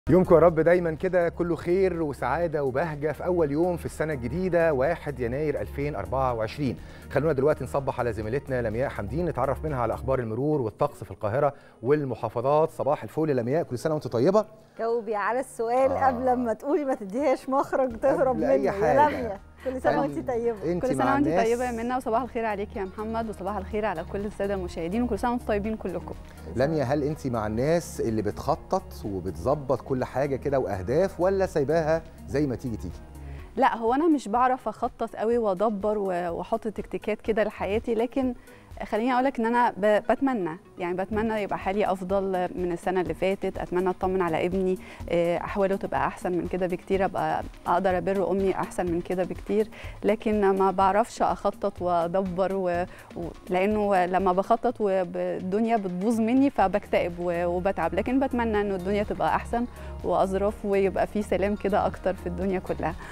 يومكم يا رب دايما كده كله خير وسعادة وبهجة في أول يوم في السنة الجديدة 1 يناير 2024 خلونا دلوقتي نصبح على زميلتنا لمياء حمدين نتعرف منها على أخبار المرور والطقس في القاهرة والمحافظات صباح الفل يا لمياء كل سنة وأنت طيبة جاوبي على السؤال آه. آه. قبل ما تقولي ما تديهاش مخرج تهرب قبل أي منه حاجة. يا لميا كل سنه قبل- وانت طيبه أنت كل مع سنه وانت الناس طيبه يا منى وصباح الخير عليك يا محمد وصباح الخير على كل الساده المشاهدين وكل سنه وانتم طيبين كلكم لميا هل أنت مع الناس اللي بتخطط وبتظبط كل حاجة كده وأهداف ولا سايباها زي ما تيجي تيجي لا هو انا مش بعرف اخطط قوي وادبر و- واحط تكتيكات كده لحياتي لكن خليني اقول لك ان انا ب- بتمنى يعني بتمنى يبقى حالي افضل من السنه اللي فاتت اتمنى اطمن على ابني آه، احواله تبقى احسن من كده بكتير ابقى اقدر ابر امي احسن من كده بكتير لكن ما بعرفش اخطط وادبر و... و... لانه لما بخطط والدنيا بتبوظ مني فبكتئب و... وبتعب لكن بتمنى انه الدنيا تبقى احسن واظرف ويبقى في سلام كده اكتر في الدنيا كلها